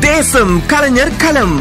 தேசம் கலைஞர் களம்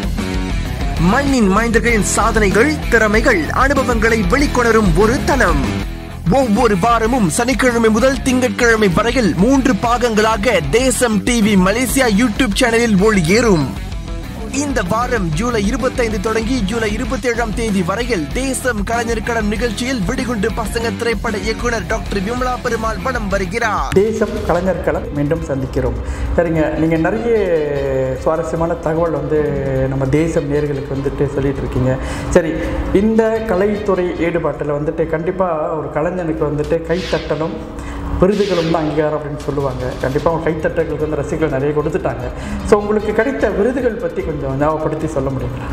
மண்ணின் மைந்தர்களின் சாதனைகள் திறமைகள் அனுபவங்களை வெளிக்கொணரும் ஒரு தளம் ஒவ்வொரு வாரமும் சனிக்கிழமை முதல் திங்கட்கிழமை வரையில் மூன்று பாகங்களாக தேசம் டிவி மலேசியா யூடியூப் சேனலில் ஒளியேறும் இந்த வாரம் ஜூலை 25 தொடங்கி ஜூலை 27ஆம் தேதி வரையில் தேசம் கலைஞர் களம் நிகழ்ச்சியில் வெடிகுண்டு பசங்க திரைப்பட இயக்குனர் டாக்டர் விமலா பெருமாள் படம் வருகிறார் தேசம் கலைஞர் களம் மீண்டும் சந்திக்கிறோம் சரிங்க நீங்கள் நிறைய சுவாரஸ்யமான தகவல் வந்து நம்ம தேசம் நேர்களுக்கு வந்துட்டு சொல்லிட்டு இருக்கீங்க சரி இந்த கலைத்துறை ஈடுபாட்டில் வந்துட்டு கண்டிப்பாக ஒரு கலைஞனுக்கு வந்துட்டு கைத்தட்டணும் விருதுகளும் தான் அங்கீகாரம் அப்படின்னு சொல்லுவாங்க கண்டிப்பாக அவங்க கைத்தட்டங்களுக்கு வந்து ரசிகர்கள் நிறைய கொடுத்துட்டாங்க ஸோ உங்களுக்கு கிடைத்த விருதுகள் பற்றி கொஞ்சம் ஞாபகப்படுத்தி சொல்ல முடியுங்களா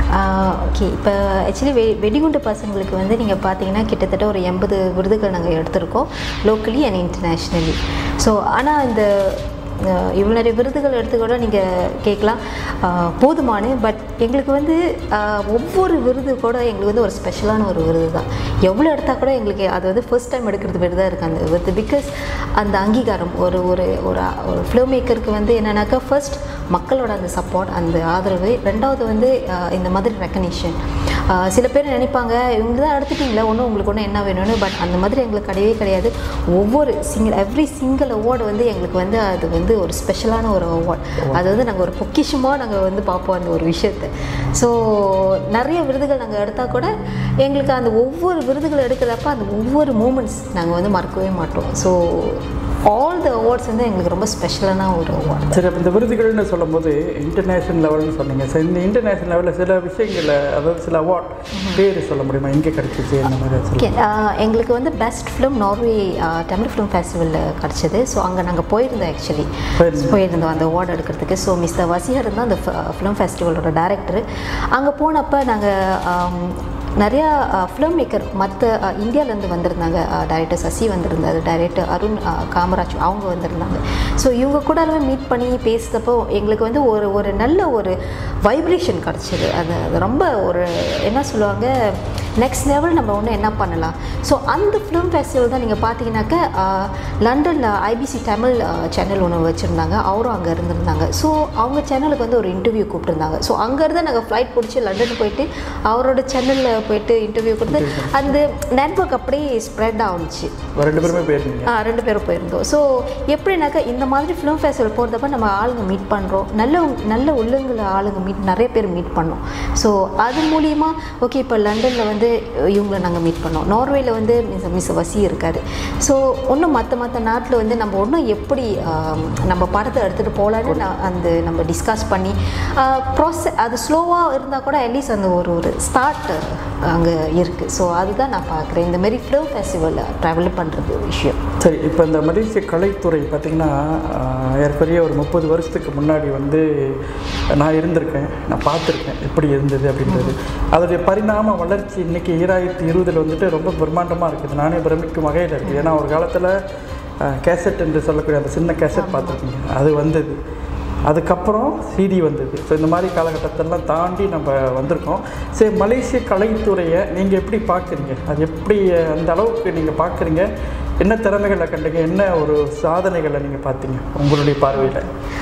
ஓகே இப்போ ஆக்சுவலி வெ வெடிகுண்டு பசங்களுக்கு வந்து நீங்கள் பார்த்தீங்கன்னா கிட்டத்தட்ட ஒரு எண்பது விருதுகள் நாங்கள் எடுத்திருக்கோம் லோக்கலி அண்ட் இன்டர்நேஷ்னலி ஸோ ஆனால் இந்த அஹ், இவ்வளோ நிறைய விருதுகள் எடுத்து கூட நீங்கள் கேட்கலாம் அஹ், போதுமான பட் எங்களுக்கு வந்து அஹ், ஒவ்வொரு விருது கூட எங்களுக்கு வந்து ஒரு ஸ்பெஷலான ஒரு விருது தான் எவ்வளோ எடுத்தால் கூட எங்களுக்கு அது வந்து ஃபர்ஸ்ட் டைம் எடுக்கிறது விருதாக இருக்குது அந்த விருது பிகாஸ் அந்த அங்கீகாரம் ஒரு ஒரு ஒரு ஒரு ஃபிலிம் மேக்கருக்கு வந்து என்னன்னாக்கா ஃபர்ஸ்ட் மக்களோட அந்த சப்போர்ட் அந்த ஆதரவு ரெண்டாவது வந்து அஹ், இந்த மாதிரி ரெக்கக்னிஷன் சில பேர் நினைப்பாங்க இவங்க தான் எடுத்துட்டீங்களா ஒன்றும் உங்களுக்கு ஒன்றும் என்ன வேணும்னு பட் அந்த மாதிரி எங்களுக்கு கிடையவே கிடையாது ஒவ்வொரு சிங்கிள் எவ்ரி சிங்கிள் அவார்டு வந்து எங்களுக்கு வந்து அது வந்து ஒரு ஸ்பெஷலான ஒரு அவார்ட் அது வந்து நாங்கள் ஒரு பொக்கிஷமாக நாங்கள் வந்து பார்ப்போம் அந்த ஒரு விஷயத்தை ஸோ நிறைய விருதுகள் நாங்கள் எடுத்தால் கூட எங்களுக்கு அந்த ஒவ்வொரு விருதுகள் எடுக்கிறப்ப அந்த ஒவ்வொரு மூமெண்ட்ஸ் நாங்கள் வந்து மறக்கவே மாட்டோம் ஸோ ஆல் த அவார்ட்ஸ் வந்து எங்களுக்கு ரொம்ப ஸ்பெஷலான ஒரு அவார்டு சரி அப்போ இந்த விருதுகள்னு சொல்லும்போது இன்டர்நேஷனல் லெவல்னு சொன்னீங்க சரி இந்த இன்டர்நேஷனல் லெவலில் சில விஷயங்களை அதாவது சில அவார்ட் பேர் சொல்ல முடியுமா எங்கே கிடைச்சிச்சு இந்த மாதிரி சொல்ல ஓகே எங்களுக்கு வந்து பெஸ்ட் ஃபிலிம் நார்வே ஆஹ், தமிழ் ஃபிலிம் ஃபெஸ்டிவலில் கிடச்சிது ஸோ அங்கே நாங்கள் போயிருந்தோம் ஆக்சுவலி போயிருந்தீங்க. போயிருந்தோம் அந்த அவார்டு எடுக்கிறதுக்கு ஸோ மிஸ்டர் வசீகர் தான் அந்த ஃபிலிம் ஃபெஸ்டிவலோட டைரக்டர் அங்கே போனப்போ நாங்கள் நிறையா ஃபிலிம் மேக்கர் மற்ற இந்தியாவிலேருந்து வந்திருந்தாங்க டைரக்டர் சசி வந்திருந்தாரு டைரக்டர் அருண் ஆஹ், காமராஜ் அவங்க வந்திருந்தாங்க ஸோ இவங்க கூட மீட் பண்ணி பேசுகிறப்போ எங்களுக்கு வந்து ஒரு ஒரு நல்ல ஒரு வைப்ரேஷன் கிடச்சிது அது அது ரொம்ப ஒரு என்ன சொல்லுவாங்க நெக்ஸ்ட் லெவல் நம்ம ஒன்று என்ன பண்ணலாம் ஸோ அந்த ஃபிலிம் ஃபெஸ்டிவல் தான் நீங்கள் பார்த்தீங்கன்னாக்கா லண்டனில் ஐபிசி தமிழ் சேனல் ஒன்று வச்சுருந்தாங்க அவரும் அங்கே இருந்திருந்தாங்க ஸோ அவங்க சேனலுக்கு வந்து ஒரு இன்டர்வியூ கூப்பிட்டுருந்தாங்க ஸோ அங்கேருந்து நாங்கள் ஃப்ளைட் பிடிச்சி லண்டன் போயிட்டு அவரோட சேனலில் போயிட்டு இன்டர்வியூ கொடுத்து அந்த நெட்ஒர்க் அப்படியே ஸ்ப்ரெட் ஆகுச்சு ரெண்டு பேருமே போயிருந்தீங்க ஆ ரெண்டு பேரும் போயிருந்தோம் ஸோ எப்படின்னாக்கா இந்த மாதிரி ஃபிலிம் ஃபெஸ்டிவல் போகிறதப்ப நம்ம ஆளுங்க மீட் பண்ணுறோம் நல்ல நல்ல உள்ளங்களை ஆளுங்க மீட் நிறைய பேர் மீட் பண்ணோம் ஸோ அது மூலியமா ஓகே இப்போ லண்டனில் வந்து இவங்களை நாங்கள் மீட் பண்ணோம் நார்வேயில் வந்து மிஸ் மிஸ் வசி இருக்கார் ஸோ ஒன்றும் மற்ற மற்ற நாட்டில் வந்து நம்ம ஒன்றும் எப்படி ஆம், நம்ம படத்தை எடுத்துகிட்டு போகலான்னு நான் அந்த நம்ம டிஸ்கஸ் பண்ணி ப்ராசஸ் அது ஸ்லோவாக இருந்தால் கூட அட்லீஸ்ட் அந்த ஒரு ஒரு ஸ்டார்ட் அங்கே இருக்குது ஸோ அதுதான் நான் பார்க்குறேன் இந்த மாதிரி ஃபிலிம் ஃபெஸ்டிவலில் ட்ராவல் பண்ணுறது விஷயம் சரி இப்போ இந்த மலேசிய கலைத்துறை பார்த்திங்கன்னா ஆஹ், ஏறக்குறைய ஒரு முப்பது வருஷத்துக்கு முன்னாடி வந்து நான் இருந்திருக்கேன் நான் பார்த்துருக்கேன் எப்படி இருந்தது அப்படின்றது அதோடைய பரிணாம வளர்ச்சி இன்னைக்கு ஈராயிரத்தி இருபதில் வந்துட்டு ரொம்ப பிரம்மாண்டமாக இருக்குது நானே பிரமிக்கும் வகையில் இருக்குது ஏன்னா ஒரு காலத்தில் கேசட் என்று சொல்லக்கூடிய அந்த சின்ன கேசட் பார்த்துருக்கீங்க அது வந்தது அதுக்கப்புறம் சிடி வந்தது ஸோ இந்த மாதிரி காலகட்டத்தெல்லாம் தாண்டி நம்ம வந்திருக்கோம் சரி மலேசிய கலைத்துறையை நீங்கள் எப்படி பார்க்குறீங்க அது எப்படி அந்த அளவுக்கு நீங்கள் பார்க்குறீங்க என்ன திறமைகளை கண்டீங்க என்ன ஒரு சாதனைகளை நீங்கள் பார்த்தீங்க உங்களுடைய பார்வையில்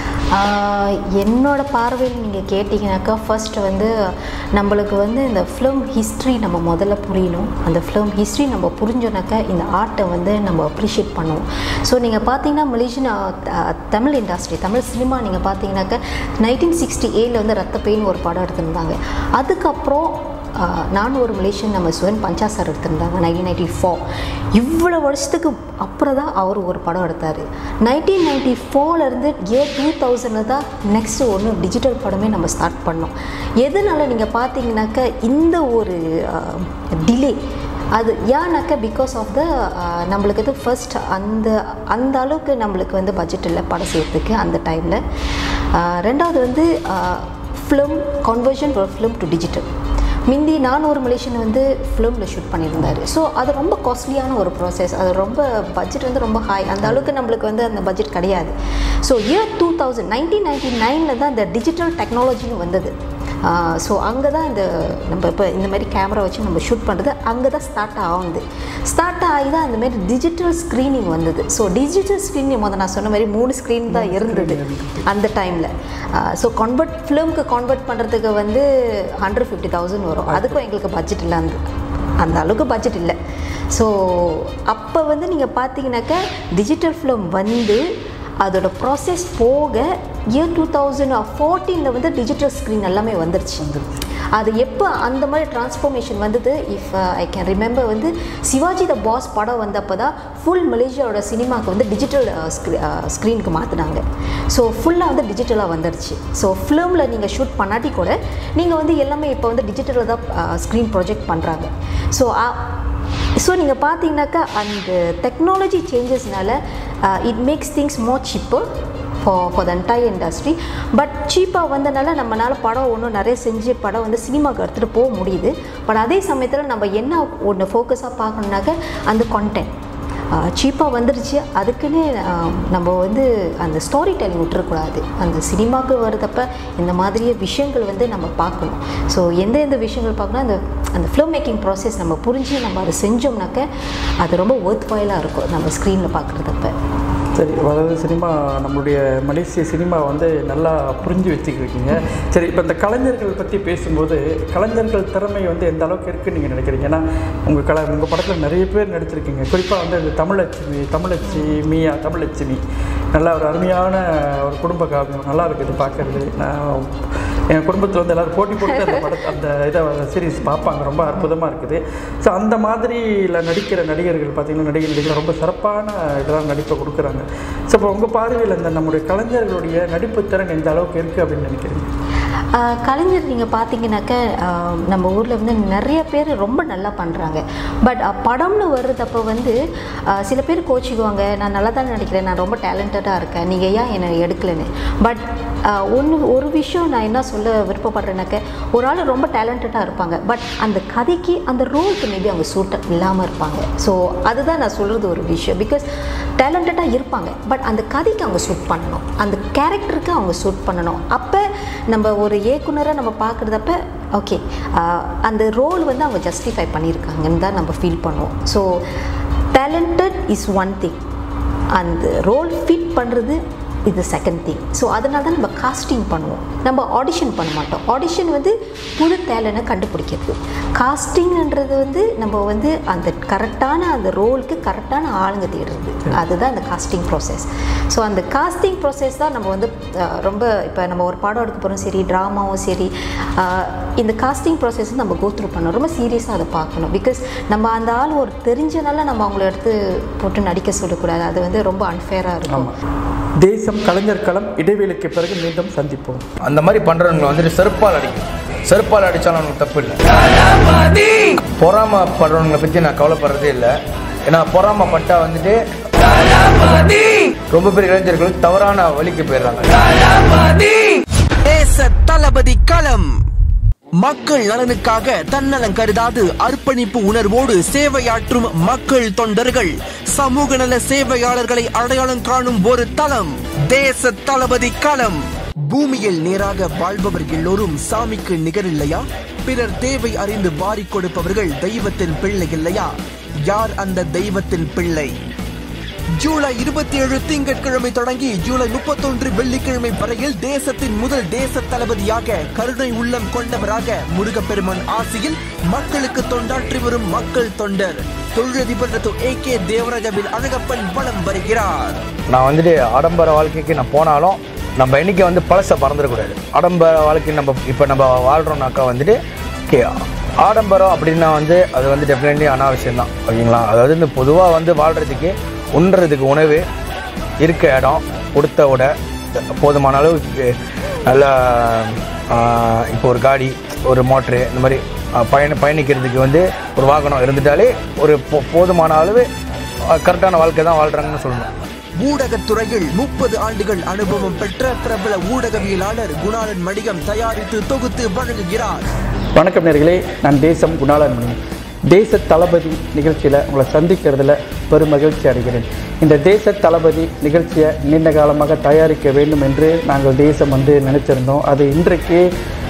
ஆஹ் என்னோட பார்வையில் நீங்கள் கேட்டிங்கனாக்கா ஃபர்ஸ்ட் வந்து நம்மளுக்கு வந்து இந்த ஃபிலிம் ஹிஸ்ட்ரி நம்ம முதல்ல புரியணும் அந்த ஃபிலிம் ஹிஸ்ட்ரி நம்ம புரிஞ்சோனாக்கா இந்த ஆர்ட்டை வந்து நம்ம அப்ரிஷியேட் பண்ணுவோம் ஸோ நீங்கள் பார்த்தீங்கன்னா Malaysian Tamil industry Tamil cinema நீங்கள் பார்த்தீங்கன்னாக்கா நைன்டீன் சிக்ஸ்டி ஏழில் வந்து ரத்த பெயின் ஒரு படம் எடுத்திருந்தாங்க அதுக்கப்புறம் ஆஹ் நான் ஒரு மலேசியன் நம்ம சுவன் பஞ்சா சார் எடுத்திருந்தாங்க நைன்டீன் நைன்டி ஃபோர் இவ்வளோ வருஷத்துக்கு அப்புறம் தான் அவர் ஒரு படம் எடுத்தார் நைன்டீன் நைன்டி ஃபோர்லேருந்து இயர் டூ தௌசண்டில் தான் நெக்ஸ்ட்டு ஒன்று டிஜிட்டல் படமே நம்ம ஸ்டார்ட் பண்ணோம் எதனால் நீங்கள் பார்த்தீங்கன்னாக்கா இந்த ஒரு டிலே அது ஏன்னாக்கா பிகாஸ் ஆஃப் த நம்மளுக்கு வந்து ஃபர்ஸ்ட் அந்த அந்த அளவுக்கு நம்மளுக்கு வந்து பட்ஜெட் இல்லை படம் செய்யறதுக்கு அந்த டைமில் ரெண்டாவது வந்து film conversion film to digital மிந்தி நான் ஒரு மலேசியன் வந்து ஃபிலிமில் ஷூட் பண்ணியிருந்தார் ஸோ அது ரொம்ப காஸ்ட்லியான ஒரு ப்ராசஸ் அது ரொம்ப பட்ஜெட் வந்து ரொம்ப ஹை அந்த அளவுக்கு நம்மளுக்கு வந்து அந்த பட்ஜெட் கிடையாது so year two thousand nineteen ninety நைனில் தான் இந்த டிஜிட்டல் டெக்னாலஜின்னு வந்தது ஸோ அங்கே தான் இந்த நம்ம இப்போ இந்த மாதிரி கேமரா வச்சு நம்ம ஷூட் பண்ணுறது அங்கே தான் ஸ்டார்ட் ஆகுது ஸ்டார்ட் ஆகி தான் இந்த மாதிரி டிஜிட்டல் ஸ்க்ரீனிங் வந்தது ஸோ டிஜிட்டல் ஸ்க்ரீனிங் முதல்ல நான் சொன்ன மாதிரி மூணு ஸ்க்ரீன் தான் இருந்தது அந்த டைமில் ஸோ கன்வெர்ட் ஃபிலிம்க்கு கன்வெர்ட் பண்ணுறதுக்கு வந்து ஹண்ட்ரட் ஃபிஃப்டி தௌசண்ட் வரும் அதுக்கும் எங்களுக்கு பட்ஜெட் இல்லை அந்த அந்த அளவுக்கு பட்ஜெட் இல்லை ஸோ அப்போ வந்து நீங்கள் பார்த்தீங்கன்னாக்கா டிஜிட்டல் ஃபிலிம் வந்து அதோட ப்ராசஸ் போக இயர் டூ தௌசண்ட் ஃபோர்டீனில் வந்து டிஜிட்டல் ஸ்க்ரீன் எல்லாமே வந்துருச்சு அது எப்போ அந்த மாதிரி டிரான்ஸ்ஃபர்மேஷன் வந்தது இஃப் ஐ கேன் ரிமெம்பர் வந்து சிவாஜி த பாஸ் படம் வந்தப்போ தான் ஃபுல் மலேசியாவோட சினிமாவுக்கு வந்து டிஜிட்டல் ஸ்க்ரீனுக்கு மாற்றினாங்க ஸோ ஃபுல்லாக வந்து டிஜிட்டலாக வந்துருச்சு ஸோ ஃபிலிமில் நீங்கள் ஷூட் பண்ணாட்டி கூட நீங்கள் வந்து எல்லாமே இப்போ வந்து டிஜிட்டலில் தான் ஸ்க்ரீன் ப்ரொஜெக்ட் பண்ணுறாங்க ஸோ ஸோ நீங்கள் பார்த்தீங்கன்னாக்கா அந்த டெக்னாலஜி சேஞ்சஸ்னால it makes things more cheaper for for the entire industry but சீப்பாக வந்தனால நம்மளால் படம் ஒன்றும் நிறைய செஞ்சு படம் வந்து சினிமாவுக்கு எடுத்துகிட்டு போக முடியுது பட் அதே சமயத்தில் நம்ம என்ன ஒன்று ஃபோக்கஸாக பார்க்கணுன்னாக்க அந்த கான்டென்ட் சீப்பாக வந்துருச்சு அதுக்குன்னு ஆஹ், நம்ம வந்து அந்த ஸ்டோரி டெல்லிங் விட்டுறக்கூடாது அந்த சினிமாவுக்கு வருதப்ப இந்த மாதிரியே விஷயங்கள் வந்து நம்ம பார்க்கணும் ஸோ எந்த எந்த விஷயங்கள் பார்க்கணும் அந்த அந்த ஃபிலிம் மேக்கிங் ப்ராசஸ் நம்ம புரிஞ்சு நம்ம அதை செஞ்சோம்னாக்க அது ரொம்ப ஒர்த் வாயிலாக இருக்கும் நம்ம ஸ்க்ரீனில் பார்க்குறதப்ப சரி அதாவது சினிமா நம்மளுடைய மலேசிய சினிமா வந்து நல்லா புரிஞ்சு வச்சுக்கிருக்கீங்க சரி இப்போ இந்த கலைஞர்கள் பற்றி பேசும்போது கலைஞர்கள் திறமை வந்து எந்த அளவுக்கு இருக்குன்னு நீங்கள் நினைக்கிறீங்க ஏன்னா உங்கள் கலை உங்கள் படத்தில் நிறைய பேர் நடிச்சிருக்கீங்க குறிப்பாக வந்து இந்த தமிழட்சுமி தமிழச்சி மீயா தமிழட்சுமி நல்லா ஒரு அருமையான ஒரு குடும்ப காவியம் நல்லா இருக்குது பார்க்கறது நான் என் குடும்பத்தில் வந்து எல்லோரும் போட்டி போட்டு அந்த படத்தை அந்த இதை சீரிஸ் பார்ப்பாங்க ரொம்ப அற்புதமாக இருக்குது ஸோ அந்த மாதிரியில் நடிக்கிற நடிகர்கள் பார்த்தீங்கன்னா நடிகர் நடிகர் ரொம்ப சிறப்பான இதெல்லாம் நடிப்பை கொடுக்குறாங்க ஸோ இப்போ உங்கள் பார்வையில் இந்த நம்முடைய கலைஞர்களுடைய நடிப்பு திறன் எந்த அளவுக்கு இருக்குது அப்படின்னு நினைக்கிறீங்க ஆஹ் கலைஞர் நீங்கள் பார்த்தீங்கன்னாக்க ஆஹ் நம்ம ஊரில் வந்து நிறைய பேர் ரொம்ப நல்லா பண்ணுறாங்க பட் படம்னு வர்றதப்போ வந்து ஆஹ் சில பேர் கோச்சிக்குவாங்க நான் நல்லா தான் நடிக்கிறேன் நான் ரொம்ப டேலண்டடாக இருக்கேன் நீங்கள் ஏன் என்னை எடுக்கலைன்னு பட் ஒன்று ஒரு விஷயம் நான் என்ன சொல்ல விருப்பப்படுறேன்னாக்க ஒரு ஆள் ரொம்ப டேலண்டடாக இருப்பாங்க பட் அந்த கதைக்கு அந்த ரோலுக்கு மேபி அவங்க சூட் இல்லாமல் இருப்பாங்க ஸோ அதுதான் நான் சொல்கிறது ஒரு விஷயம் பிகாஸ் டேலண்டடாக இருப்பாங்க பட் அந்த கதைக்கு அவங்க சூட் பண்ணணும் அந்த கேரக்டருக்கு அவங்க சூட் பண்ணணும் அப்போ நம்ம ஒரு இயக்குனரை நம்ம பார்க்குறதப்ப ஓகே அந்த ரோல் வந்து அவங்க ஜஸ்டிஃபை பண்ணியிருக்காங்கன்னு தான் நம்ம ஃபீல் பண்ணுவோம் so talented is one thing அந்த ரோல் ஃபிட் பண்ணுறது இது செகண்ட் திங் ஸோ அதனால தான் நம்ம காஸ்டிங் பண்ணுவோம் நம்ம ஆடிஷன் பண்ண மாட்டோம் ஆடிஷன் வந்து புது டேலனை கண்டுபிடிக்கிறது காஸ்டிங்ன்றது வந்து நம்ம வந்து அந்த கரெக்டான அந்த ரோலுக்கு கரெக்டான ஆளுங்க தேடுறது அதுதான் அந்த காஸ்டிங் ப்ராசஸ் ஸோ அந்த காஸ்டிங் ப்ராசஸ் தான் நம்ம வந்து அஹ், ரொம்ப இப்போ நம்ம ஒரு படம் எடுக்க போகிறோம் சரி ட்ராமாவும் சரி அஹ், இந்த காஸ்டிங் ப்ராசஸ் நம்ம கோத்ரூ பண்ணணும் ரொம்ப சீரியஸாக அதை பார்க்கணும் பிகாஸ் நம்ம அந்த ஆள் ஒரு தெரிஞ்சனால நம்ம அவங்கள எடுத்து போட்டு நடிக்க சொல்லக்கூடாது அது வந்து ரொம்ப அன்ஃபேராக இருக்கும் தேசம் கலைஞர் களம் இடைவேளைக்கு பிறகு மீண்டும் சந்திப்போம் அந்த மாதிரி பண்றவங்களை வந்துட்டு செருப்பால் அடிக்கும் செருப்பால் அடிச்சாலும் அவனுக்கு தப்பு இல்லை பொறாமப்படுறவங்களை பத்தி நான் கவலைப்படுறதே இல்லை ஏன்னா பொறாமப்பட்டா வந்துட்டு ரொம்ப பேர் இளைஞர்கள் தவறான வழிக்கு போயிடுறாங்க தேச தளபதி களம் மக்கள் நலனுக்காக தன்னலம் கருதாது அர்ப்பணிப்பு உணர்வோடு சேவையாற்றும் மக்கள் தொண்டர்கள் சமூக நல சேவையாளர்களை அடையாளம் காணும் ஒரு தளம் தேச தளபதி களம் பூமியில் நேராக வாழ்பவர் எல்லோரும் சாமிக்கு நிகரில்லையா பிறர் தேவை அறிந்து வாரிக் கொடுப்பவர்கள் தெய்வத்தின் பிள்ளை இல்லையா யார் அந்த தெய்வத்தின் பிள்ளை ஜூலை இருபத்தி ஏழு திங்கட்கிழமை தொடங்கி ஜூலை முப்பத்தொன்று வெள்ளிக்கிழமை வரையில் தேசத்தின் முதல் தேச தளபதியாக கருணை உள்ளம் கொண்டவராக முருகப்பெருமான் ஆசியில் மக்களுக்கு தொண்டாற்றி வரும் மக்கள் தொண்டர் தொழிலதிபர் ஏ கே தேவராஜவில் அழகப்பன் வலம் வருகிறார் நான் வந்துட்டு ஆடம்பர வாழ்க்கைக்கு நான் போனாலும் நம்ம என்னைக்கு வந்து பழசை மறந்துடக்கூடாது ஆடம்பர வாழ்க்கை நம்ம இப்போ நம்ம வாழ்கிறோம்னாக்கா வந்துட்டு ஓகே ஆடம்பரம் அப்படின்னா வந்து அது வந்து டெஃபினெட்லி அனாவசியம் தான் ஓகேங்களா அதாவது இந்த பொதுவாக வந்து வாழ்கிறதுக்கு உண்றதுக்கு உணவு இருக்க இடம் கொடுத்த உடை போதுமான அளவுக்கு நல்ல ஆஹ், இப்போ ஒரு காடி ஒரு மோட்ரு இந்த மாதிரி ஆஹ், பயண பயணிக்கிறதுக்கு வந்து ஒரு வாகனம் இருந்துட்டாலே ஒரு போ போதுமான அளவு கரெக்டான வாழ்க்கை தான் வாழ்கிறாங்கன்னு சொல்லணும் ஊடகத்துறையில் முப்பது ஆண்டுகள் அனுபவம் பெற்ற பிரபல ஊடகவியலாளர் குணாளன் மடிகம் தயாரித்து தொகுத்து வழங்குகிறார் வணக்கம் நேர்களே நான் தேசம் குணாளன் மணி தேச தளபதி நிகழ்ச்சியில் உங்களை சந்திக்கிறதுல பெரும் மகிழ்ச்சி அடைகிறேன் இந்த தேச தளபதி நிகழ்ச்சியை நீண்ட காலமாக தயாரிக்க வேண்டும் என்று நாங்கள் தேசம் வந்து நினைச்சிருந்தோம் அது இன்றைக்கு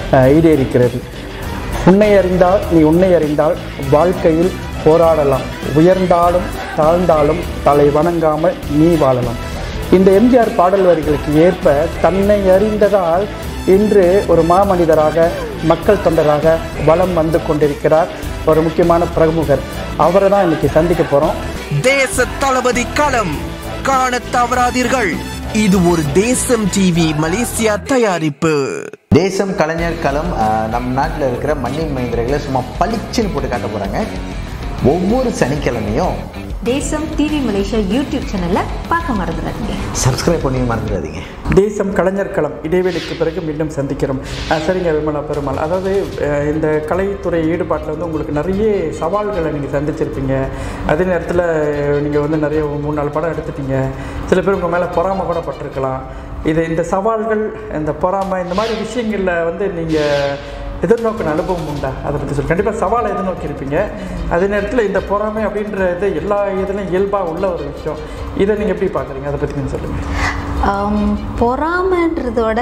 அஹ், ஈடேறிக்கிறது உன்னை அறிந்தால் நீ உன்னை அறிந்தால் வாழ்க்கையில் போராடலாம் உயர்ந்தாலும் தாழ்ந்தாலும் தலை வணங்காமல் நீ வாழலாம் இந்த எம்ஜிஆர் பாடல் வரிகளுக்கு ஏற்ப தன்னை அறிந்ததால் இன்று ஒரு மாமனிதராக மக்கள் தொண்டராக வலம் வந்து கொண்டிருக்கிறார் ஒரு முக்கியமான பிரமுகர் அவரை தான் இன்னைக்கு சந்திக்க போகிறோம் தேச தளபதி களம் காண தவறாதீர்கள் இது ஒரு தேசம் டிவி மலேசியா தயாரிப்பு தேசம் கலைஞர் களம் ஆஹ், நம் நாட்டில் இருக்கிற மண்ணின் மைந்தர்களை சும்மா பளிச்சுன்னு போட்டு காட்ட போகிறாங்க ஒவ்வொரு சனிக்கிழமையும் தேசம் டிவி மலேசியா யூடியூப் சேனலில் பார்க்க மறந்துடாதீங்க சப்ஸ்கிரைப் பண்ணி மறந்துடாதீங்க தேசம் கலைஞர் களம் இடைவெளிக்கு பிறகு மீண்டும் சந்திக்கிறோம் அஹ் சரிங்க விமலா பெருமாள் அதாவது அஹ் இந்த கலைத்துறை ஈடுபாட்டில் வந்து உங்களுக்கு நிறைய சவால்களை நீங்கள் சந்திச்சிருப்பீங்க அதே நேரத்தில் நீங்கள் வந்து நிறைய மூணு நாலு படம் எடுத்துட்டீங்க சில பேர் உங்கள் மேலே பொறாமை கூட பட்டிருக்கலாம் இது இந்த சவால்கள் இந்த பொறாமை இந்த மாதிரி விஷயங்களில் வந்து நீங்கள் எதிர்நோக்கின அனுபவம் உண்டா அதை பற்றி சொல்லு கண்டிப்பாக சவாலை எதிர்நோக்கி இருப்பீங்க அதே நேரத்தில் இந்த பொறாமை அப்படின்றது எல்லா இதுலையும் இயல்பாக உள்ள ஒரு விஷயம் இதை நீங்கள் எப்படி பார்க்குறீங்க அதை பற்றி கொஞ்சம் சொல்லுங்கள் ஆம், பொறாமைன்றதோட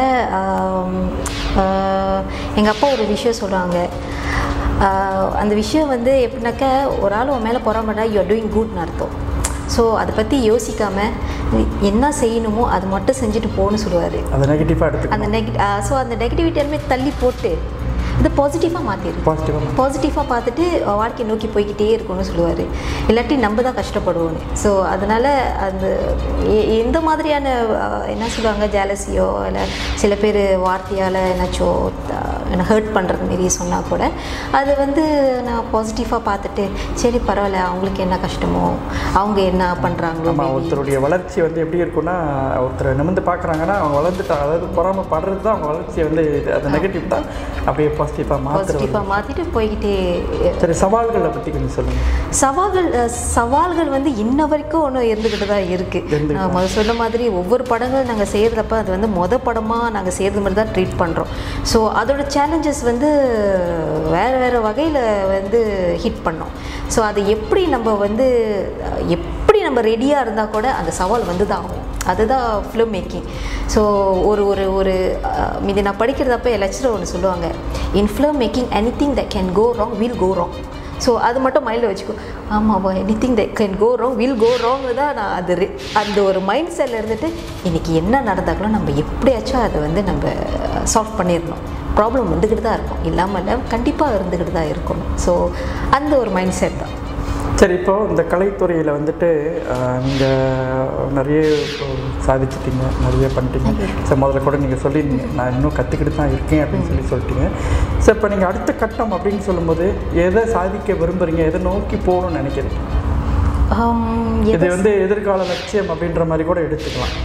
எங்கள் அப்பா ஒரு விஷயம் சொல்லுவாங்க ஆஹ், அந்த விஷயம் வந்து எப்படின்னாக்கா ஒரு ஆள் உன் மேலே பொறாமடா யூ ஆர் டூயிங் குட்னு அர்த்தம் ஸோ அதை பற்றி யோசிக்காமல் என்ன செய்யணுமோ அது மட்டும் செஞ்சுட்டு போன்னு சொல்லுவார் அதை நெகட்டிவாக எடுத்துக்கணும் அந்த நெகட் ஸோ அந்த நெகட்டிவிட்டி எல்லாமே தள்ளி போட்டு இது பாசிட்டிவாக மாற்றிடு பாசிட்டிவாக பாசிட்டிவாக பார்த்துட்டு வாழ்க்கையை நோக்கி போய்க்கிட்டே இருக்கணும்னு சொல்லுவார் இல்லாட்டி நம்ம தான் கஷ்டப்படுவோன்னு ஸோ அதனால் அந்த எ- எந்த மாதிரியான அஹ், என்ன சொல்லுவாங்க ஜாலசியோ இல்லை சில பேர் வார்த்தையால் என்னாச்சோ என்னை ஹர்ட் பண்ணுறது மாரி சொன்னால் கூட அது வந்து நான் பாசிட்டிவாக பார்த்துட்டு சரி பரவாயில்ல அவங்களுக்கு என்ன கஷ்டமோ அவங்க என்ன பண்ணுறாங்களோ ஆமாம் ஒருத்தருடைய வளர்ச்சி வந்து எப்படி இருக்கும்னா ஒருத்தரை நிமிர்ந்து பார்க்குறாங்கன்னா அவங்க வளர்ந்துட்டாங்க அதாவது பொறாம படுறது தான் அவங்க வளர்ச்சியை வந்து இது- அது நெகட்டிவ் தான் அப்படியே பாசிட்டிவாக மாற்றுறது பாசிட்டிவாக மாற்றிட்டு போய்கிட்டே சரி சவால்களை பற்றி கொஞ்சம் சொல்லுங்கள் சவால்கள் அஹ், சவால்கள் வந்து இன்ன வரைக்கும் ஒன்றும் இருந்துக்கிட்டு தான் இருக்குது இருந்துக்கிட்டு நான் முதல் சொன்ன மாதிரி ஒவ்வொரு படங்கள் நாங்கள் செய்கிறதப்ப அது வந்து மொத படமாக நாங்கள் செய்கிறது மாதிரி தான் ட்ரீட் பண்ணுறோம் ஸோ அதோட சேலஞ்சஸ் வந்து வேறு வேறு வகையில் வந்து ஹிட் பண்ணோம் ஸோ அது எப்படி நம்ம வந்து அஹ், எப்படி நம்ம ரெடியாக இருந்தால் கூட அந்த சவால் வந்து தான் ஆகும் அதுதான் ஃபிலிம் மேக்கிங் ஸோ ஒரு ஒரு ஒரு அஹ், மீதி நான் படிக்கிறதப்ப என் லெக்சரர் ஒன்று சொல்லுவாங்க in film making anything that can go wrong will go wrong so அது மட்டும் மைண்டில் வச்சுக்கோ ஆமாம் anything that can go wrong will go ராங்னு தான் நான் அது re- அந்த ஒரு மைண்ட் செட்டில் இருந்துட்டு இன்றைக்கி என்ன நடந்தாலும் நம்ம எப்படியாச்சும் அதை வந்து நம்ம சால்வ் பண்ணிடணும் ப்ராப்ளம் வந்துக்கிட்டு தான் இருக்கும் இல்லாமல் இல்லை கண்டிப்பாக இருந்துக்கிட்டு தான் இருக்கணும் ஸோ அந்த ஒரு மைண்ட் செட் தான் சரி இப்போ இந்த கலைத்துறையில் வந்துட்டு நீங்கள் நிறைய இப்போ சாதிச்சிட்டீங்க நிறைய பண்ணிட்டீங்க சரி முதல்ல கூட நீங்கள் சொல்லியிருந்தீங்க நான் இன்னும் கற்றுக்கிட்டு தான் இருக்கேன் அப்படின்னு சொல்லி சொல்லிட்டீங்க சரி இப்போ நீங்கள் அடுத்த கட்டம் அப்படின்னு சொல்லும்போது எதை சாதிக்க விரும்புகிறீங்க எதை நோக்கி போகணும்னு நினைக்கிறீங்க ஆம், இது எதை வந்து எதிர்கால லட்சியம் அப்படின்ற மாதிரி கூட எடுத்துக்கலாம்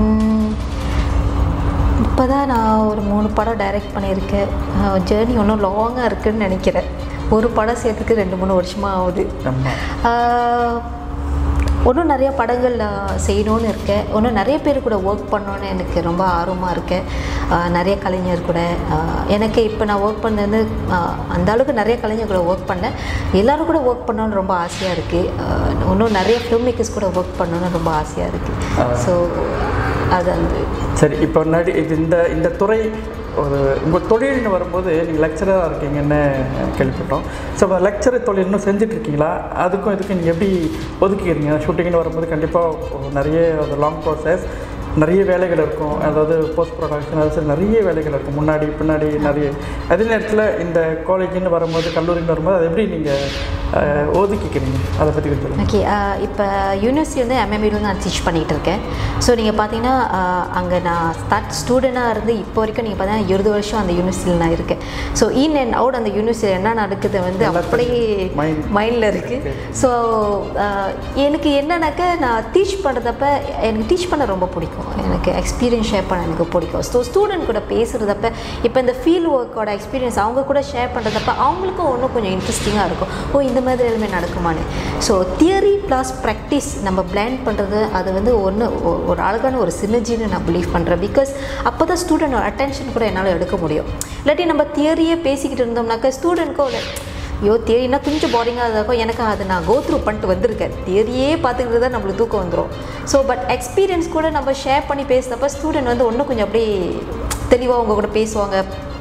இப்போ தான் நான் ஒரு மூணு படம் டைரக்ட் பண்ணியிருக்கேன் ஜேர்னி இன்னும் லாங்காக இருக்குன்னு நினைக்கிறேன் ஒரு படம் சேர்த்துக்கு ரெண்டு மூணு வருஷமாக ஆகுது ஆமாம் இன்னும் நிறைய படங்கள் நான் செய்யணும்னு இருக்கேன் இன்னும் நிறைய பேர் கூட ஒர்க் பண்ணணுன்னு எனக்கு ரொம்ப ஆர்வமாக இருக்கேன் ஆஹ் நிறைய கலைஞர் கூட ஆஹ் எனக்கு இப்போ நான் ஒர்க் பண்ணது ஆஹ் அந்த அளவுக்கு நிறைய கலைஞர் கூட ஒர்க் பண்ணேன் எல்லாரும் கூட ஒர்க் பண்ணணும்னு ரொம்ப ஆசையாக இருக்குது இன்னும் நிறைய ஃபிலிம் மேக்கர்ஸ் கூட ஒர்க் பண்ணணும்னு ரொம்ப ஆசையாக இருக்குது ஸோ அது அந்த சரி இப்போ நடி இது இந்த இந்த துறை ஒரு உங்கள் தொழில்னு வரும்போது நீங்கள் லெக்சராக இருக்கீங்கன்னு கேள்விப்பட்டோம் ஸோ அந்த லெக்சரர் தொழில் இன்னும் செஞ்சுட்டு இருக்கீங்களா அதுக்கும் இதுக்கும் நீங்கள் எப்படி ஒதுக்கிக்கிறீங்க ஷூட்டிங்னு வரும்போது கண்டிப்பாக நிறைய லாங் ப்ராசஸ் நிறைய வேலைகள் இருக்கும் அதாவது போஸ்ட் ப்ரொடக்ஷன் அது சரி நிறைய வேலைகள் இருக்கும் முன்னாடி பின்னாடி நிறைய அதே நேரத்தில் இந்த காலேஜ்னு வரும்போது கல்லூரின்னு வரும்போது அதை எப்படி நீங்கள் ஒதுக்கிக்கிறீங்க அதை பற்றி கொஞ்சம் சொல்லுங்கள் ஓகே இப்போ யூனிவர்சிட்டி வந்து எம்எம்இல நான் டீச் பண்ணிகிட்டு இருக்கேன் ஸோ நீங்கள் பார்த்தீங்கன்னா அங்கே நான் ஸ்டார்ட் ஸ்டூடெண்ட்டாக இருந்து இப்போ வரைக்கும் நீங்கள் பார்த்தீங்கன்னா இருபது வருஷம் அந்த யூனிவர்சிட்டியில் நான் இருக்கேன் ஸோ இன் அண்ட் அவுட் அந்த யூனிவர்சிட்டி என்ன நடக்குது வந்து அப்படியே Mind. மைண்டில் இருக்குது ஸோ எனக்கு என்னன்னாக்கா நான் டீச் பண்ணுறதப்ப எனக்கு டீச் பண்ண ரொம்ப பிடிக்கும் எனக்கு எக்ஸ்பீரியன்ஸ் ஷேர் பண்ண எனக்கு பிடிக்கும் ஸோ ஸ்டூடெண்ட் கூட பேசுகிறதப்ப இப்போ இந்த ஃபீல்ட் ஒர்க்கோட எக்ஸ்பீரியன்ஸ் அவங்க கூட ஷேர் பண்ணுறதப்ப அவங்களுக்கும் இன்னும் கொஞ்சம் இன்ட்ரெஸ்டிங்காக இருக்கும் ஓ இந்த மாதிரி எல்லாமே நடக்குமான்னு ஸோ தியரி ப்ளஸ் ப்ராக்டிஸ் நம்ம பிளான் பண்ணுறது அது வந்து ஒன்று ஒரு அழகான ஒரு சினர்ஜின்னு நான் பிலீவ் பண்ணுறேன் பிகாஸ் அப்போ தான் ஸ்டூடெண்ட் அட்டென்ஷன் கூட என்னால் எடுக்க முடியும் இல்லாட்டி நம்ம தியரியே பேசிக்கிட்டு இருந்தோம்னாக்கா ஸ்டூடெண்ட்க்கும் ஒரு ஐயோ தியரினா கொஞ்சம் போரிங்காக இருக்கும் எனக்கு அது நான் கோ த்ரூ பண்ணிட்டு வந்திருக்கேன் தியரியே பார்த்துக்கிட்டு தான் நம்மளுக்கு தூக்கம் வந்துடும் ஸோ பட் எக்ஸ்பீரியன்ஸ் கூட நம்ம ஷேர் பண்ணி பேசுகிறப்ப ஸ்டூடெண்ட் வந்து இன்னும் கொஞ்சம் அப்படியே தெளிவாக உங்க கூட பேசுவாங்க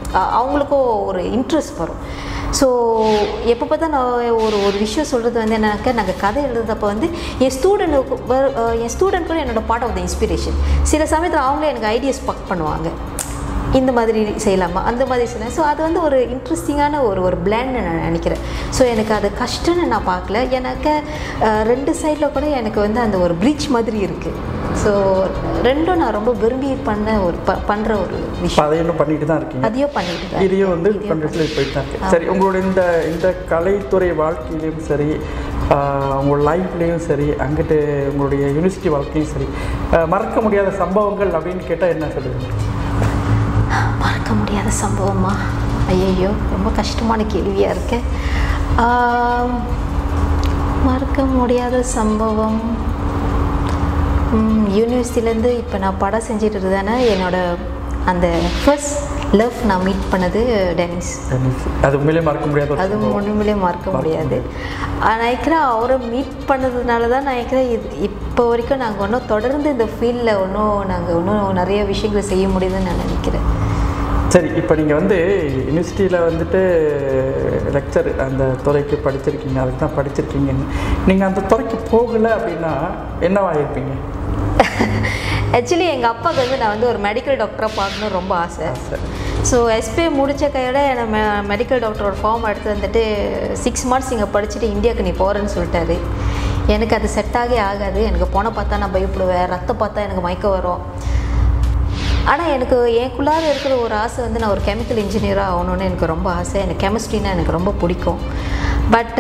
அஹ், அவங்களுக்கும் ஒரு இன்ட்ரெஸ்ட் வரும் ஸோ எப்போ பார்த்தா நான் ஒரு ஒரு விஷயம் சொல்கிறது வந்து என்னன்னாக்கா நாங்கள் கதை எழுதுறப்ப வந்து என் ஸ்டூடெண்ட்டுக்கு என் ஸ்டூடெண்ட் கூட என்னோட பார்ட் ஆஃப் த இன்ஸ்பிரேஷன் சில சமயத்தில் அவங்களே எனக்கு ஐடியாஸ் பக் பண்ணுவாங்க இந்த மாதிரி செய்யலாமா அந்த மாதிரி செய்யலாம் ஸோ அது வந்து ஒரு இன்ட்ரெஸ்டிங்கான ஒரு ஒரு பிளான்னு நான் நினைக்கிறேன் ஸோ எனக்கு அது கஷ்டம்னு நான் பார்க்கல எனக்கு அஹ், ரெண்டு சைடில் கூட எனக்கு வந்து அந்த ஒரு பிரிட்ஜ் மாதிரி இருக்குது ஸோ ரெண்டும் நான் ரொம்ப விரும்பி பண்ண ஒரு ப பண்ணுற ஒரு இப்போ விஷயம் அதை இன்னும் பண்ணிட்டு தான் இருக்கீங்க அதையும் பண்ணிட்டு தான் இதையும் வந்து இதையும் பண்ணுறதுல போயிட்டு தான் இருக்கு சரி உங்களோட இந்த இந்த கலைத்துறை வாழ்க்கையிலையும் சரி ஆஹ், உங்களோட லைஃப்லேயும் சரி அங்கிட்டு உங்களுடைய யூனிவர்சிட்டி வாழ்க்கையும் சரி ஆஹ், மறக்க முடியாத சம்பவங்கள் அப்படின்னு கேட்டால் என்ன சொல்லுவீங்க மறக்க முடியாத சம்பவமா ஐயையோ ரொம்ப கஷ்டமான கேள்வியாக இருக்கு ஆம், மறக்க முடியாத சம்பவம் யூனிவர்சிட்டிலேருந்து இப்போ நான் படம் செஞ்சுட்டு இருந்தேன்னா என்னோட அந்த ஃபர்ஸ்ட் லவ் நான் மீட் பண்ணது டெனிஸ் அது உண்மையிலே மறக்க முடியாத ஒரு அது சம்பவம். ஒன்றுமிலே மறக்க முடியாது நான் நினைக்கிறேன் அவரை மீட் பண்ணதுனால தான் நான் நினைக்கிறேன் இது இப்போ வரைக்கும் நாங்கள் ஒன்றும் தொடர்ந்து இந்த ஃபீல்டில் ஒன்றும் நாங்கள் இன்னும் நிறைய விஷயங்களை செய்ய முடியுதுன்னு நான் நினைக்கிறேன் சரி இப்போ நீங்கள் வந்து யூனிவர்சிட்டியில் வந்துட்டு லெக்சர் அந்த துறைக்கு படிச்சிருக்கீங்க அதுக்கு தான் படிச்சிருக்கீங்கன்னு நீங்கள் அந்த துறைக்கு போகலை அப்படின்னா என்னவா இருப்பீங்க ஆக்சுவலி எங்கள் அப்பாவுக்கு வந்து நான் வந்து ஒரு மெடிக்கல் டாக்டராக பார்க்கணும்னு ரொம்ப ஆசை ஸோ எஸ்பிஐ முடித்த கையோட என்னை மெ மெடிக்கல் டாக்டரோட ஃபார்ம் எடுத்து வந்துட்டு சிக்ஸ் மந்த்ஸ் இங்கே படிச்சுட்டு இந்தியாவுக்கு நீ போகிறேன்னு சொல்லிட்டாரு எனக்கு அது செட் ஆகவே ஆகாது எனக்கு போன பார்த்தா நான் பயப்படுவேன் ரத்தம் பார்த்தா எனக்கு மயக்கம் வரும் ஆனால் எனக்கு எனக்குள்ளார இருக்கிற ஒரு ஆசை வந்து நான் ஒரு கெமிக்கல் இன்ஜினியராக ஆகணும்னு எனக்கு ரொம்ப ஆசை எனக்கு கெமிஸ்ட்ரினா எனக்கு ரொம்ப பிடிக்கும் பட்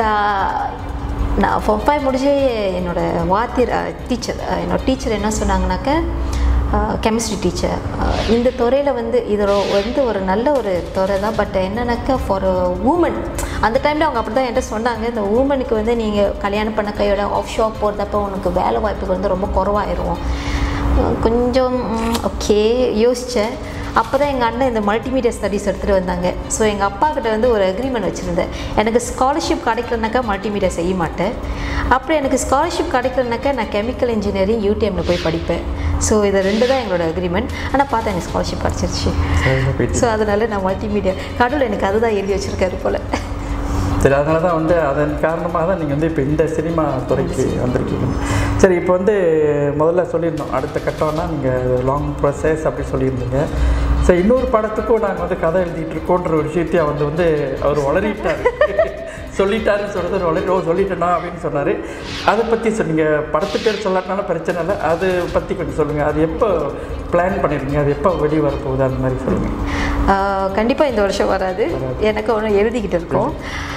நான் ஃபார்ம் ஃபைவ் முடிஞ்சு என்னோட வாத்தியர் டீச்சர் என்னோட டீச்சர் என்ன சொன்னாங்கனாக்க கெமிஸ்ட்ரி டீச்சர் இந்த துறையில் வந்து இது ரொ- வந்து ஒரு நல்ல ஒரு துறை தான் பட் என்னன்னாக்கா ஃபார் உமன் அந்த டைமில் அவங்க அப்படி தான் என்கிட்ட சொன்னாங்க இந்த உமனுக்கு வந்து நீங்கள் கல்யாணம் பண்ண கையோட ஆஃப் ஷாப் போகிறதப்ப உனக்கு வேலை வாய்ப்புகள் வந்து ரொம்ப குறவாயிரும் கொஞ்சம் ஓகே யோசித்தேன் அப்போ தான் எங்கள் அண்ணன் இந்த மல்டிமீடியா ஸ்டடீஸ் எடுத்துகிட்டு வந்தாங்க ஸோ எங்கள் அப்பா கிட்ட வந்து ஒரு அக்ரிமெண்ட் வச்சுருந்தேன் எனக்கு ஸ்காலர்ஷிப் கிடைக்கலனாக்கா மல்டிமீடியா செய்ய மாட்டேன் அப்புறம் எனக்கு ஸ்காலர்ஷிப் கிடைக்கலனாக்கா நான் கெமிக்கல் இன்ஜினியரிங் யூடிஎம்மில் போய் படிப்பேன் ஸோ இது ரெண்டு தான் எங்களோட அக்ரிமெண்ட் ஆனால் பார்த்தா எனக்கு ஸ்காலர்ஷிப் கிடச்சிருச்சு சரிங்க போயிட்டு ஸோ அதனால நான் மல்டிமீடியா கடவுள் எனக்கு அதுதான் எழுதி வச்சுருக்காரு போல் சரி அதனால தான் வந்து அதன் காரணமாக தான் நீங்கள் வந்து இப்போ இந்த சினிமா துறைக்கு வந்திருக்கீங்க சரி இப்போ வந்து முதல்ல சொல்லியிருந்தோம் அடுத்த கட்டம்னா நீங்கள் லாங் ப்ராசஸ் அப்படி சொல்லியிருந்தீங்க சரி இன்னொரு படத்துக்கும் நாங்கள் வந்து கதை எழுதிட்டு இருக்கோன்ற ஒரு விஷயத்தையும் வந்து வந்து அவர் வளரிட்டார் சொல்லிட்டாருன்னு சொல்கிறது வளரி ஓ சொல்லிட்டேனா அப்படின்னு சொன்னார் அதை பற்றி சொன்னீங்க படத்து பேர் சொல்லாட்டினாலும் பிரச்சனை இல்லை அதை பற்றி கொஞ்சம் சொல்லுங்கள் அது எப்போ பிளான் பண்ணிருக்கீங்க அது எப்போ வெளியே வரப்போகுது அந்த மாதிரி சொல்லுங்கள் கண்டிப்பாக இந்த வருஷம் வராது எனக்கு ஒன்று எழுதிக்கிட்டு இருக்கோம்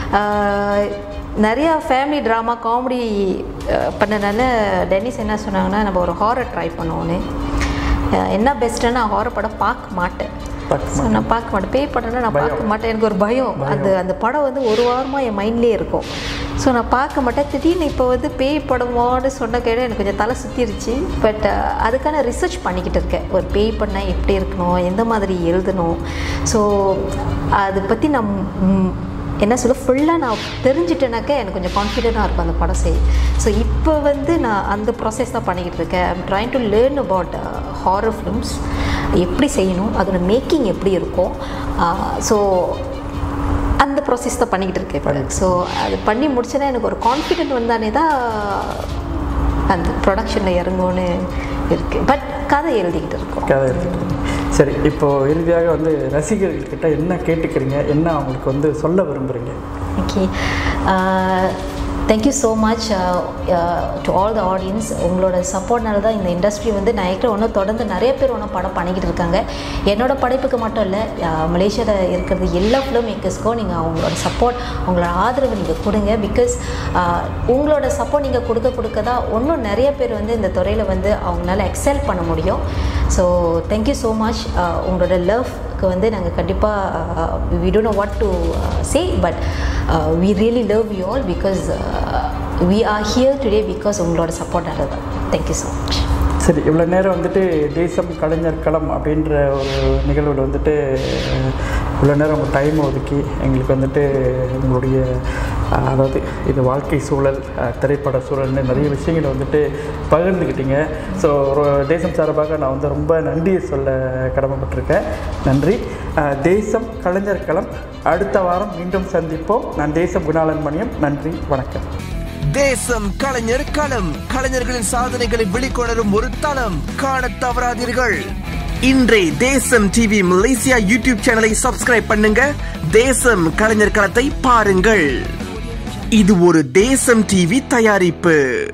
ஆஹ் நிறையா ஃபேமிலி ட்ராமா காமெடி பண்ணனால டென்னிஸ் என்ன சொன்னாங்கன்னா நம்ம ஒரு ஹாரர் ட்ரை பண்ணுவோன்னு ஆஹ் என்ன பெஸ்ட்டுன்னு நான் ஹாரர் படம் பார்க்க மாட்டேன் பார்க்க ஸோ நான் பார்க்க மாட்டேன் பேய் படம்னா நான் பார்க்க மாட்டேன் எனக்கு ஒரு பயம் அந்த அந்த படம் வந்து ஒரு வாரமாக என் மைண்ட்லேயே இருக்கும் ஸோ நான் பார்க்க மாட்டேன் திடீர்னு இப்போ வந்து பேய் படமான்னு சொன்ன கையில எனக்கு கொஞ்சம் தலை சுற்றிருச்சு பட் அதுக்கான ரிசர்ச் பண்ணிக்கிட்டு இருக்கேன் ஒரு பேய் பண்ணால் எப்படி இருக்கணும் எந்த மாதிரி எழுதணும் ஸோ அதை பற்றி நான் ம், என்ன சொல்ல ஃபுல்லாக நான் தெரிஞ்சிட்டேனாக்கா எனக்கு கொஞ்சம் கான்ஃபிடென்ட்டாக இருக்கும் அந்த படம் செய்ய ஸோ இப்போ வந்து நான் அந்த ப்ராசஸ் தான் பண்ணிக்கிட்டு இருக்கேன் I'm trying to learn about horror films எப்படி செய்யணும் அதோட மேக்கிங் எப்படி இருக்கும் ஸோ அந்த ப்ராசஸ் தான் பண்ணிக்கிட்டு இருக்கேன் இப்போ ஸோ அது பண்ணி முடிச்சேன்னா எனக்கு ஒரு கான்ஃபிடென்ட் வந்தானே தான் அந்த ப்ரொடக்ஷனில் இறங்கும்னு இருக்குது பட் கதை எழுதிக்கிட்டு இருக்கோம் கதை எடுத்துக்கிட்டு சரி இப்போ இறுதியாக வந்து ரசிகர்கள்கிட்ட என்ன கேட்டுக்கிறீங்க என்ன அவங்களுக்கு வந்து சொல்ல விரும்புகிறீங்க okay thank you so much to all the audience உங்களோட சப்போர்ட்னால தான் இந்த இண்டஸ்ட்ரி வந்து நான் ஏற்கனவே ஒன்றும் தொடர்ந்து நிறைய பேர் ஒன்றும் படம் பண்ணிக்கிட்டு இருக்காங்க என்னோட படைப்புக்கு மட்டும் இல்லை மலேசியாவில் இருக்கிறது எல்லா ஃபிலிம் மேக்கர்ஸ்க்கும் நீங்கள் அவங்களோட சப்போர்ட் உங்களோட ஆதரவு நீங்கள் கொடுங்க பிகாஸ் உங்களோட சப்போர்ட் நீங்கள் கொடுக்க கொடுக்க தான் இன்னும் நிறைய பேர் வந்து இந்த துறையில் வந்து அவங்களால எக்ஸல் பண்ண முடியும் ஸோ தேங்க்யூ ஸோ மச் உங்களோட லவ்க்கு வந்து நாங்கள் கண்டிப்பாக we don't know what to say but we really love you all because we are here today because உங்களோட சப்போர்ட்டாக தான் தேங்க்யூ ஸோ மச் சரி இவ்வளோ நேரம் வந்துட்டு தேசம் கலைஞர் களம் அப்படின்ற ஒரு நிகழ்வில் வந்துட்டு அஹ், இவ்வளோ நேரம் உங்கள் டைம் ஒதுக்கி எங்களுக்கு வந்துட்டு உங்களுடைய அஹ், அதாவது இது வாழ்க்கை சூழல் அஹ், திரைப்பட சூழல்னு நிறைய விஷயங்களை வந்துட்டு பகிர்ந்துக்கிட்டீங்க ஸோ தேசம் சார்பாக நான் வந்து ரொம்ப நன்றியை சொல்ல கடமைப்பட்டிருக்கேன் நன்றி அஹ், தேசம் கலைஞர் களம் அடுத்த வாரம் மீண்டும் சந்திப்போம் நான் தேசம் குணாளன் மணியம் நன்றி வணக்கம் தேசம் கலைஞர் களம் கலைஞர்களின் சாதனைகளை வெளிக்கொணரும் ஒரு தளம் காண தவறாதீர்கள் இன்றே தேசம் டிவி மலேசியா யூடியூப் சேனலை சப்ஸ்கிரைப் பண்ணுங்க தேசம் கலைஞர் களத்தை பாருங்கள் இது ஒரு தேசம் டிவி தயாரிப்பு